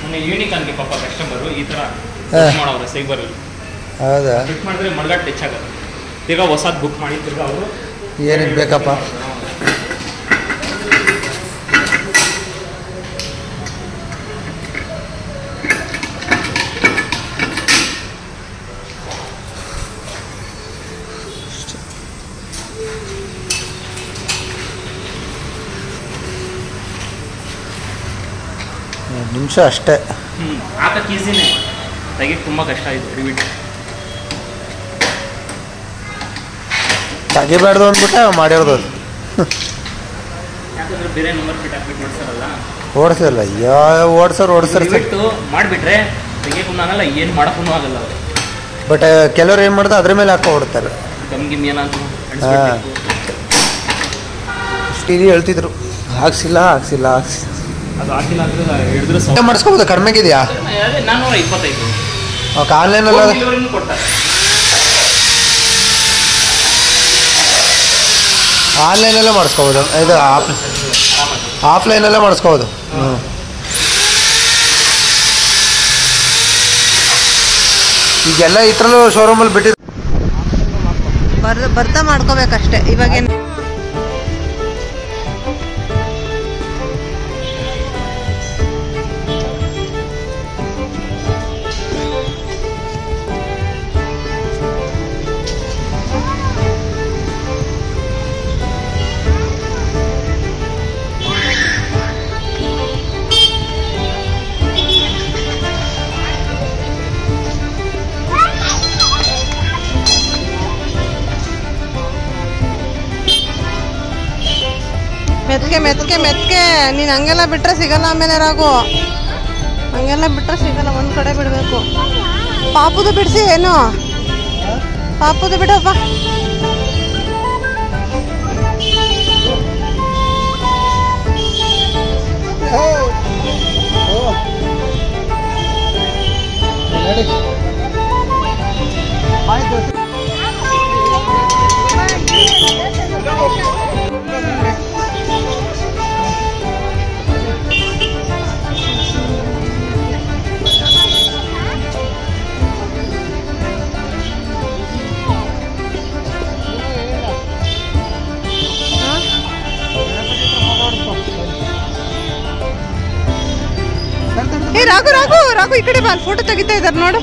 ನನಗೆ ಯೂನಿಕ್ ಅನ್ಗೆ ಪಾಪ ಕಸ್ಟಮರು ಈ ಥರ ಹಾ. ಮಾಡೋರು ಸೈಬರ್ ಹೌದಾ ಬುಕ್ ಮಾಡಿದ್ರೆ ಮಡ್ಗಾಟ್ ಟಚ್ ಆಗುತ್ತೆ ತಿರ್ಗಾ ಹೊಸದು ಬುಕ್ ಮಾಡಿ ತಿರ್ಗಾ ಅವರು ಏನಿಗೆ ಬೇಕಪ್ಪ ಎರಡು ನಿಮಿಷ ಅಷ್ಟೇ ಹ್ಞೂ ಹಾಕಕ್ಕೆ ಈಸಿನೇ ತೆಗಿಯಕ್ಕೆ ತುಂಬ ಕಷ್ಟ ಇದೆ ರಿವಿಟ್ ತೆಗಿಬಾರ್ದು ಅಂದ್ಬಿಟ್ಟೆ ಮಾಡಿರೋದು ಅದು ಯಾಕಂದ್ರೆ ಬೇರೆ ನಂಬರ್ ಫಿಟ್ ಹಾಕ್ಬಿಟ್ಟು ಮಾಡ್ತಾರಲ್ಲ ಓಡಿಸಲ್ಲ ಯಾವ ಓಡ್ಸೋರು ಓಡಿಸ್ತಾರೆ ರಿವಿಟ್ಟು ಮಾಡಿಬಿಟ್ರೆ ತೆಗಿಯಕ್ಕೂ ಆಗಲ್ಲ ಏನು ಮಾಡೋಕ್ಕೂ ಆಗಲ್ಲ ಅವರು ಬಟ್ ಕೆಲವ್ರು ಏನು ಮಾಡ್ತಾರೆ ಅದ್ರ ಮೇಲೆ ಹಾಕೋ ಓಡ್ತಾರೆ ಗಮ್ ಗಿಮ್ ಏನಾದ್ರು ಹಾ. ಅಷ್ಟು ಇದು ಹೇಳ್ತಿದ್ರು ಹಾಕ್ಸಿಲ್ಲ ಹಾಕ್ಸಿಲ್ಲ ಹಾಕ್ಸಿಲ್ಲ ಅದು ಹಾಕಿಲ್ಲ ಅಂದ್ರೆ ಹಿಡಿದ್ರೆ ಮಾಡಿಸ್ಕೋಬೋದು ಕಡಿಮೆಗಿದೆಯಾ ಅದೇ ನಾನ್ನೂರ ಇಪ್ಪತ್ತೈದು ಓಕೆ ಆನ್ಲೈನಲ್ಲಿ ಡೆಲಿವರಿನೂ ಕೊಡ್ತಾರೆ ಆನ್ಲೈನಲ್ಲೇ ಮಾಡಿಸ್ಕೋಬೋದು ಇದು ಆಫ್ ಆರಾಮಾಗಿ ಆಫ್ಲೈನಲ್ಲೇ ಮಾಡಿಸ್ಕೋಬೋದು ಹ್ಞೂ ಈಗೆಲ್ಲ ಇಟ್ರಲ್ಲೂ ಶೋರೂಮಲ್ಲಿ ಬಿಟ್ಟಿರ್ ಬರ್ ಬರ್ತಾ ಮಾಡ್ಕೋಬೇಕಷ್ಟೇ ಇವಾಗೇನು ಮೆತ್ಕೆ ಮೆತ್ಕೆ ಮೆತ್ಕೆ ನೀನು ಹಂಗೆಲ್ಲ ಬಿಟ್ರೆ ಸಿಗಲ್ಲ ಆಮೇಲೆ ರಾಗು ಹಂಗೆಲ್ಲ ಬಿಟ್ರೆ ಸಿಗಲ್ಲ ಒಂದು ಕಡೆ ಬಿಡಬೇಕು ಪಾಪುದು ಬಿಡಿಸಿ ಏನು ಪಾಪುದು ಬಿಡಪ್ಪ ಏ ರಾಘು ರಾಘು ರಾಘು ಈ ಕಡೆ ಬಾ ಫೋಟೋ ತೆಗಿತಾ ಇದ್ದಾರೆ ನೋಡು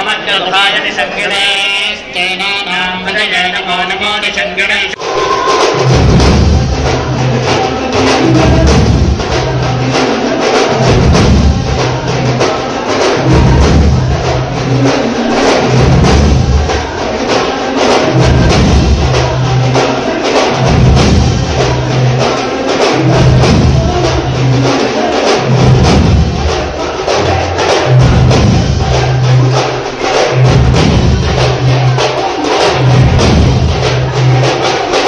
नमग्रथाय निसङ्गिणे स्तेनानां हृदये नमो नमो निसङ्गिणे ಿ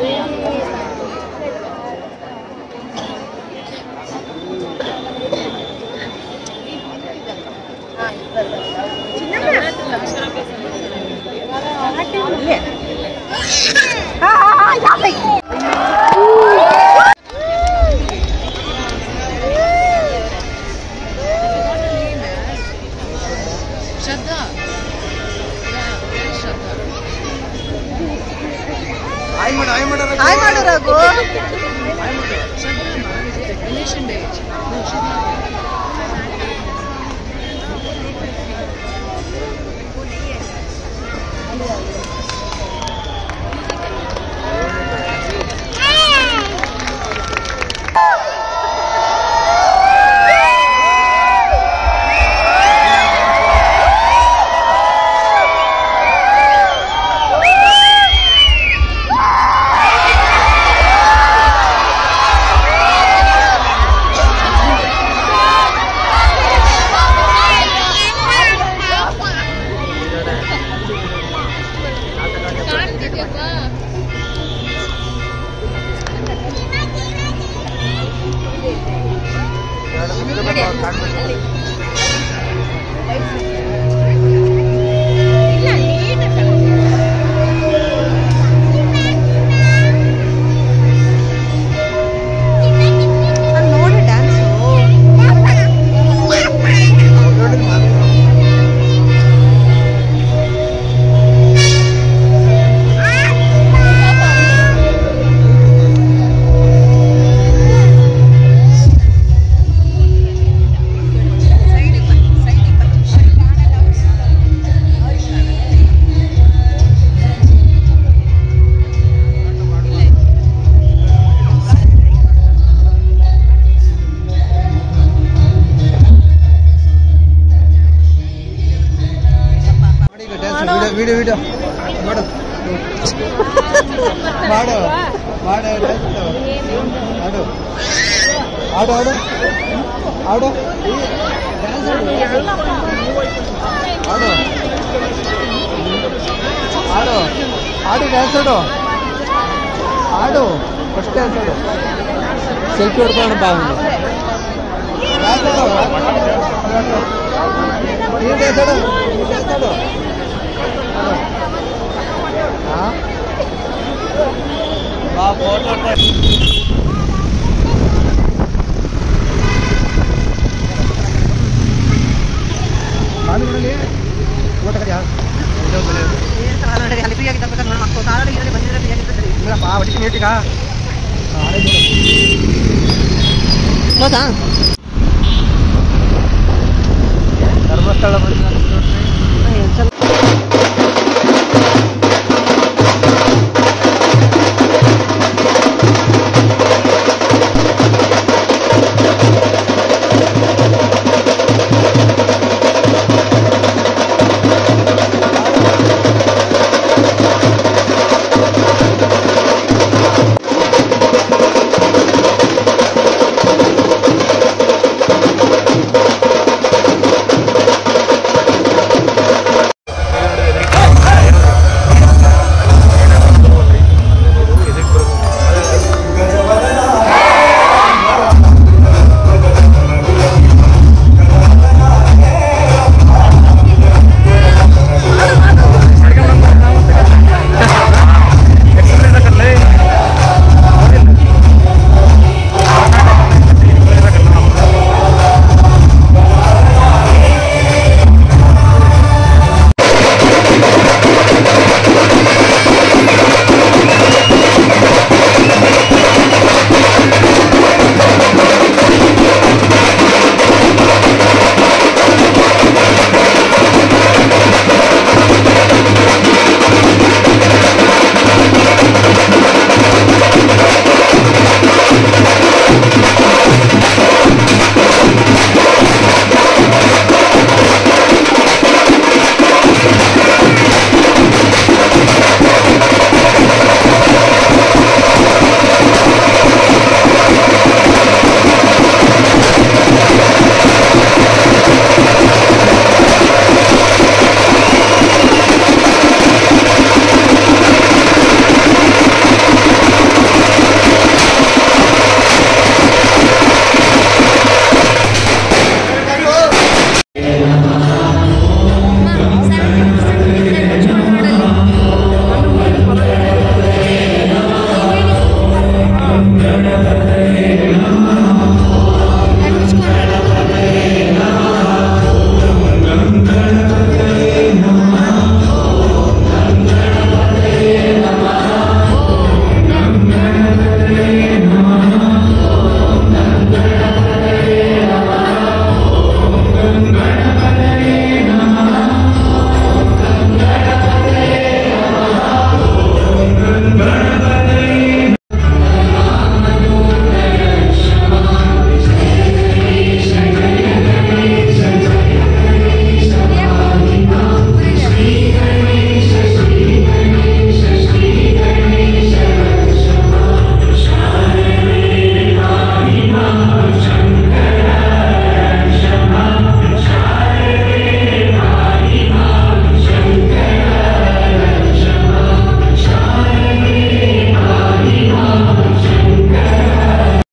ಆಯ್ ಮಾಡು ಆಯ್ ಮಾಡು ಹಾಯ್ ಮಾಡು ರಘು ನಾನ್ ನೋಡಿ ಡ್ಯಾನ್ಸು ಮಾಡಿ ಈಗ ಡ್ಯಾನ್ಸ್ ವಿಡಿಯೋ ವಿಡಿಯೋ ವಿಡಿಯೋ ಮಾಡು ಮಾಡು ಮಾಡು ಡ್ಯಾನ್ಸ್ ಆಡು ಆಡು ಆಡು ಆಡು ಡ್ಯಾನ್ಸ್ ಆಡು ಆಡು ಆಡು ಆಡು ಡ್ಯಾನ್ಸ್ ಆಡು ಆಡು ಫಸ್ಟ್ ಡ್ಯಾನ್ಸ್ ಆಡು ಸೆಲ್ಫಿ ಹೊಡ್ಕೊಂಡು ಬಾ ಅವನು ಡ್ಯಾನ್ಸ್ ಆಡು ನೀನು ಡ್ಯಾನ್ಸ್ ಆಡು ನೀನು ಡ್ಯಾನ್ಸ್ ಆಡು ಹಾಂ ಬಾ ಫೋಟೋ ಊಟ ಕರಿಯಾ ಅಲ್ಲಿ ಫ್ರೀ ಆಗಿದ್ದ ಬೇಕಾದ್ರೆ ಮಕ್ಕಳು ಸಾಲಾಡಿ ಇರಲಿ ಬಂದಿದ್ರೆ ಫ್ರೀ ಆಗಿದ್ರೆ ಸರಿ ಇಲ್ಲಪ್ಪ ಒಟ್ಟಿಗೆ ನೀಟಿಗ ಹೌದಾ ಧರ್ಮಸ್ಥಳ ಬಂದ ಸ್ವಲ್ಪ